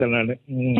நானு ம்.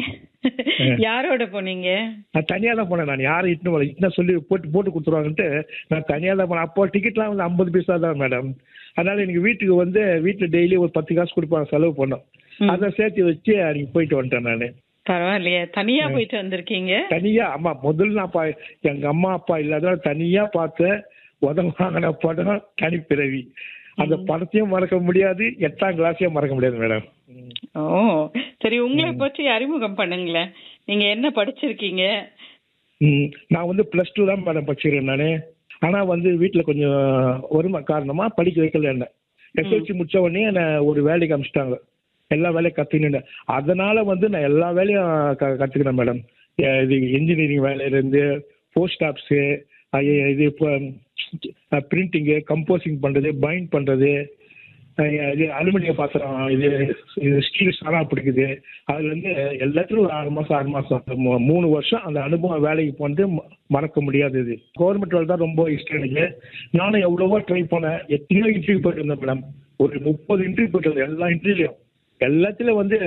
யாரோட போனீங்க நான் தனியாக தான் போனேன் நான் யாரும் இட்டுன்னு போல இட்டுனா சொல்லி போட்டு போட்டு கொடுத்துருவாங்கன்ட்டு நான் தனியாக தான் போனேன் அப்போ டிக்கெட்லாம் வந்து ஐம்பது பைசா தான் மேடம் அதனால எனக்கு வீட்டுக்கு வந்து வீட்டில் டெய்லி ஒரு பத்து காசு கொடுப்பாங்க செலவு பண்ணோம் ம். அதை சேர்த்து வச்சு அன்னைக்கு போயிட்டு வந்துட்டேன் நான் பரவாயில்லையே தனியா போயிட்டு வந்திருக்கீங்க தனியா ஆமா முதல்ல நான் பா எங்க அம்மா அப்பா இல்லாத தனியா பார்த்த உதவ வாங்கின படம் தனிப்பிறவி அந்த படத்தையும் மறக்க முடியாது எட்டாம் கிளாஸையும் மறக்க முடியாது மேடம் ஓ சரி உங்களை பற்றி அறிமுகம் பண்ணுங்களேன் நீங்க என்ன படிச்சிருக்கீங்க ம், நான் வந்து ப்ளஸ் டூ தான் மேடம் படிச்சிருக்கேன் நான் ஆனால் வந்து வீட்டில் கொஞ்சம் வறுமை காரணமாக படிக்க வைக்கல என்ன எஸ்எல்சி முடிச்ச உடனே என்னை ஒரு வேலைக்கு அனுப்பிச்சிட்டாங்க எல்லா வேலையும் கற்றுக்கினேன் அதனால வந்து நான் எல்லா வேலையும் க கற்றுக்கினேன் மேடம் இது இன்ஜினியரிங் வேலையிலேருந்து போஸ்ட் ஆஃபீஸு இது இப்போ பிரிண்டிங்கு கம்போசிங் பண்ணுறது பைண்ட் பண்ணுறது இது அலுமினிய பாத்திரம் இது இது ஸ்டீல் சாரா பிடிக்குது அதுல இருந்து எல்லாத்துலயும் ஒரு ஆறு மாசம் ஆறு மாசம் மூ- மூணு வருஷம் அந்த அனுபவம் வேலைக்கு போனது ம- மறக்க முடியாதது கவர்மெண்ட் வேலை தான் ரொம்ப இஷ்டம் எனக்கு நானும் எவ்வளவோ ட்ரை பண்ணேன் எத்தனையோ இன்டர்வியூ போயிட்டு இருந்தேன் மேடம் ஒரு முப்பது இன்டர்வியூ போயிட்டு இருந்தேன் எல்லா இன்டர்வியூலையும் எல்லாத்துலயும் வந்து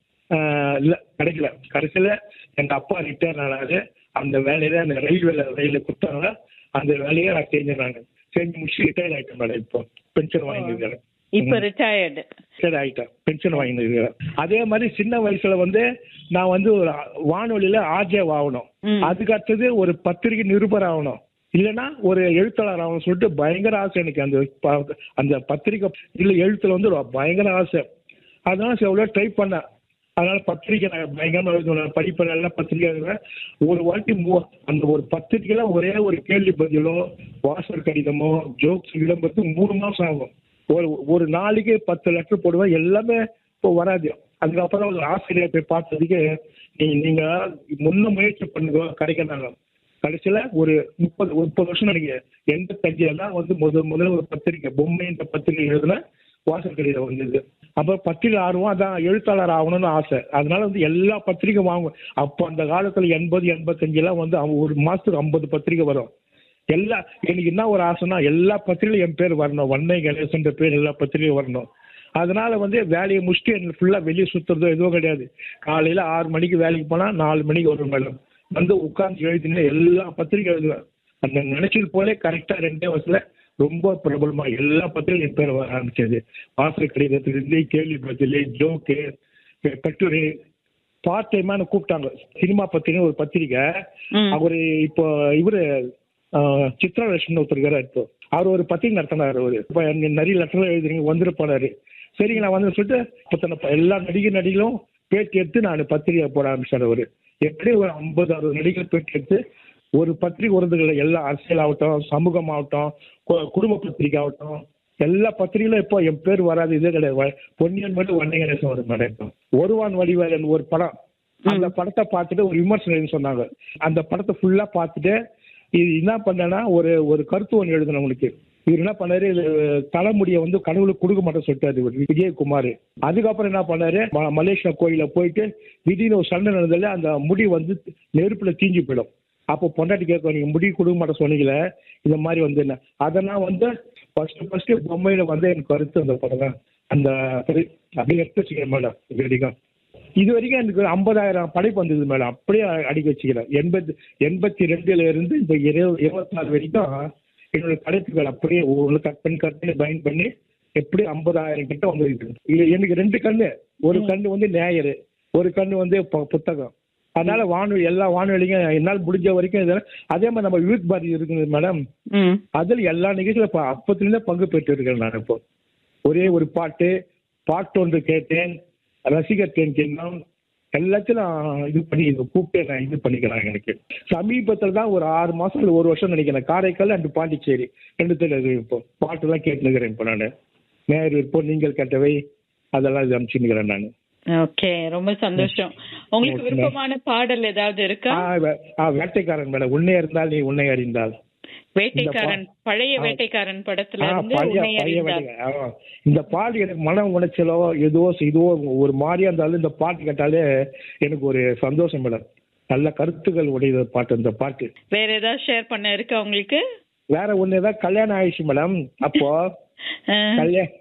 ஆஹ், இல்ல கிடைக்கல கடைசியில எங்க அப்பா ரிட்டையர் ஆனாரு அந்த வேலையில அந்த ரயில்வேல ரயில கொடுத்தாங்க அந்த வேலையை நான் செஞ்சிடறாங்க செஞ்சு முடிச்சு ரிட்டையர் ஆயிட்டேன் மேடம் இப்போ பென்ஷன் வாங்கியிருக்கேன் இப்ப ரிட்டையர்டு சரி ஆயிட்டேன் பென்ஷன் வாங்கியிருக்கிறேன் அதே மாதிரி சின்ன வயசுல வந்து நான் வந்து ஒரு வானொலியில ஆர்ஜே ஆகணும் ம். அதுக்கு அடுத்தது ஒரு பத்திரிகை நிருபர் ஆகணும் இல்லைன்னா ஒரு எழுத்தாளர் ஆகணும் சொல்லிட்டு பயங்கர ஆசை எனக்கு அந்த ப- அந்த பத்திரிகை இல்ல எழுத்துல வந்து ஒரு பயங்கர ஆசை அதனால சரி எவ்வளோ ட்ரை பண்ணேன் அதனால பத்திரிக்கை நான் பயங்கரமா எழுதுவேன் படிப்பேன் நல்லா பத்திரிக்கை எழுதுவேன் ஒரு வாட்டி மூ- அந்த ஒரு பத்திரிக்கையில ஒரே ஒரு கேள்வி பதிலோ வாசல் கடிதமோ ஜோக்ஸ் விளம்பரத்துக்கு மூணு மாசம் ஆகும் ஒரு ஒரு நாளைக்கு பத்து லெட்டர் போடுவேன் எல்லாமே இப்போ வராது அதுக்கப்புறம் ஒரு ஆசிரியர் போய் பார்த்ததுக்கு நீ நீங்க முன்ன முயற்சி பண்ணுங்க கிடைக்கிறாங்க கடைசியில ஒரு முப்பது முப்பது வருஷம் நினைக்கிறேன் எண்பத்தஞ்சுல தான் வந்து முதல் முதல்ல ஒரு பத்திரிக்கை பொம்மை என்ற பத்திரிக்கை எழுதுன வாசல் கடிதம் வந்தது அப்போ பத்திரிகை ஆர்வம் அதான் எழுத்தாளர் ஆகணும்னு ஆசை அதனால வந்து எல்லா பத்திரிக்கை வாங்குவேன் அப்போ அந்த காலத்துல எண்பது எண்பத்தஞ்சுலாம் வந்து அவ- ஒரு மாசத்துக்கு ஐம்பது பத்திரிக்கை வரும் எல்லா எனக்கு என்ன ஒரு ஆசைன்னா எல்லா பத்திரிகையும் என் பேர் வரணும் வண்ணை கணேசன் பேர் எல்லா பத்திரிகையும் வரணும் அதனால வந்து வேலையை முடிச்சுட்டு எனக்கு ஃபுல்லாக வெளியே சுற்றுறதோ எதுவும் கிடையாது காலையில் ஆறு மணிக்கு வேலைக்கு போனால் நாலு மணிக்கு வரும் மேடம் வந்து உட்காந்து எழுதினா எல்லா பத்திரிக்கை எழுதுவேன் அந்த நினைச்சது போலே கரெக்டாக ரெண்டே வருஷத்துல ரொம்ப பிரபலமா எல்லா பத்திரிகையும் என் பேர் வர ஆரம்பிச்சது வாசல் கடிதத்திலிருந்து கேள்வி பதில் ஜோக்கு கட்டுரை பார்ட் டைமா கூப்பிட்டாங்க சினிமா பத்திரிகை ஒரு பத்திரிக்கை ம். அவரு இப்போ இவரு ஆஹ், சித்ராலட்சுமி ஒருத்தர் இருக்காரு இப்போ அவர் ஒரு பத்திரிகை நடத்தினார் அவரு இப்போ நிறைய லெட்டர் எழுதுறீங்க வந்துட்டு போனாரு சரிங்க நான் வந்து சொல்லிட்டு இப்போ தன்னை ப- எல்லா நடிகை நடிகளும் பேட்டி எடுத்து நான் பத்திரிகை போட ஆரம்பிச்சார் அவரு எப்படி ஒரு ஐம்பது அறுபது நடிகர் பேட்டி எடுத்து ஒரு பத்திரிகை வருதுகளை எல்லா அரசியல் ஆகட்டும் சமூகம் ஆகட்டும் கு- குடும்ப பத்திரிகை ஆகட்டும் எல்லா பத்திரிகையிலும் இப்போ என் பேர் வராது இதே கிடையாது வ- பொன்னியின் மட்டும் வண்ணை கணேசன் வரும் மேடம் இப்போ ஒருவான் வடிவேலன் ஒரு படம் அந்த படத்தை பார்த்துட்டு ஒரு விமர்சனம் எழுதி சொன்னாங்க அந்த படத்தை ஃபுல்லா பார்த்துட்டு இது என்ன பண்ணேன்னா ஒரு ஒரு கருத்து ஒன்று எழுதணும் உங்களுக்கு இவர் என்ன பண்ணாரு இது தலைமுடியை வந்து கடவுளுக்கு கொடுக்க மாட்டேன்னு சொல்லிட்டாரு இவர் விஜயகுமார் அதுக்கப்புறம் என்ன பண்ணாரு ம- மலேசியா கோயில போயிட்டு திடீர்னு ஒரு சண்டை நடந்ததுல அந்த முடி வந்து நெருப்புல தீஞ்சு போயிடும் அப்போ பொண்டாட்டி கேட்க நீங்க முடி கொடுக்க மாட்டேன் சொன்னீங்களே இந்த மாதிரி வந்து என்ன அதெல்லாம் வந்து ஃபர்ஸ்ட் ஃபர்ஸ்ட் பொம்மையில வந்து எனக்கு கருத்து அந்த படம் தான் அந்த சரி, அப்படியே எடுத்து வச்சுக்கிறேன் மேடம் இது வரைக்கும் இது வரைக்கும் எனக்கு ஐம்பதாயிரம் படைப்பு வந்தது மேடம் அப்படியே அடிக்க வச்சுக்கிறேன் எண்பத்தி எண்பத்தி ரெண்டுல இருந்து இப்போ இரு இருபத்தாறு வரைக்கும் என்னோட படைப்புகள் அப்படியே ஒவ்வொரு கட் பண்ணி கட் பண்ணி பைண்ட் பண்ணி எப்படி ஐம்பதாயிரம் கிட்ட வந்துருக்கு இது எனக்கு ரெண்டு கண்ணு ஒரு கண்ணு வந்து நேயர் ஒரு கண்ணு வந்து பு- புத்தகம் அதனால வானொலி எல்லா வானொலியும் என்னால் முடிஞ்ச வரைக்கும் இதெல்லாம் அதே மாதிரி நம்ம யூத் பாரதி இருக்குது மேடம் ம் அதில் எல்லா நிகழ்ச்சியிலும் இப்போ அப்பத்துலேருந்தே பங்கு பெற்று இருக்கேன் நான் இப்போ ஒரே ஒரு பாட்டு பாட்டு ஒன்று கேட்டேன் ரசிகர் தேன் கிண்ணம் எல்லாத்தையும் நான் இது பண்ணி இது கூப்பிட்டு நான் இது பண்ணிக்கிறேன் எனக்கு சமீபத்தில் தான் ஒரு ஆறு மாதம் இல்லை ஒரு வருஷம் நினைக்கிறேன் காரைக்கால் அண்டு பாண்டிச்சேரி ரெண்டுத்துல இருக்கு இப்போ பாட்டுலாம் கேட்டுனுக்கிறேன் இப்போ நான் நேரு இப்போ நீங்கள் கேட்டவை அதெல்லாம் இது அனுப்பிச்சுன்னுக்கிறேன் நான் ஓகே ரொம்ப சந்தோஷம் உங்களுக்கு Okay. விருப்பமான பாடல் ஏதாவது இருக்கா ஆ வே- ஆ வேட்டைக்காரன் மேடம் உன்னை அறிந்தால் நீ உன்னை அறிந்தால் வேட்டைக்காரன் பழைய ஆ. வேட்டைக்காரன் படத்துல ஆ, இருந்து பழைய உன்னை பழைய அறிந்தார் வடிவம். ஆமா. இந்த பாட்டு எனக்கு மன உளைச்சலோ எதுவோ இதுவோ ஒரு மாதிரியா இருந்தாலும் இந்த பாட்டு கேட்டாலே எனக்கு ஒரு சந்தோஷம் மேடம் நல்ல கருத்துக்கள் உடைய பாட்டு இந்த பாட்டு வேற ஏதாவது ஷேர் பண்ண இருக்கா உங்களுக்கு வேற ஒண்ணு ஏதாவது கல்யாணம் ஆயிடுச்சு மேடம் அப்போ ஆ. கல்யாணம்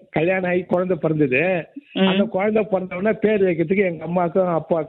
கல்யாணம் ஆகி குழந்தை பிறந்தது ம். அந்த குழந்தை பிறந்தவொடனே பேர் வைக்கிறதுக்கு எங்க அம்மாக்கும் அப்பா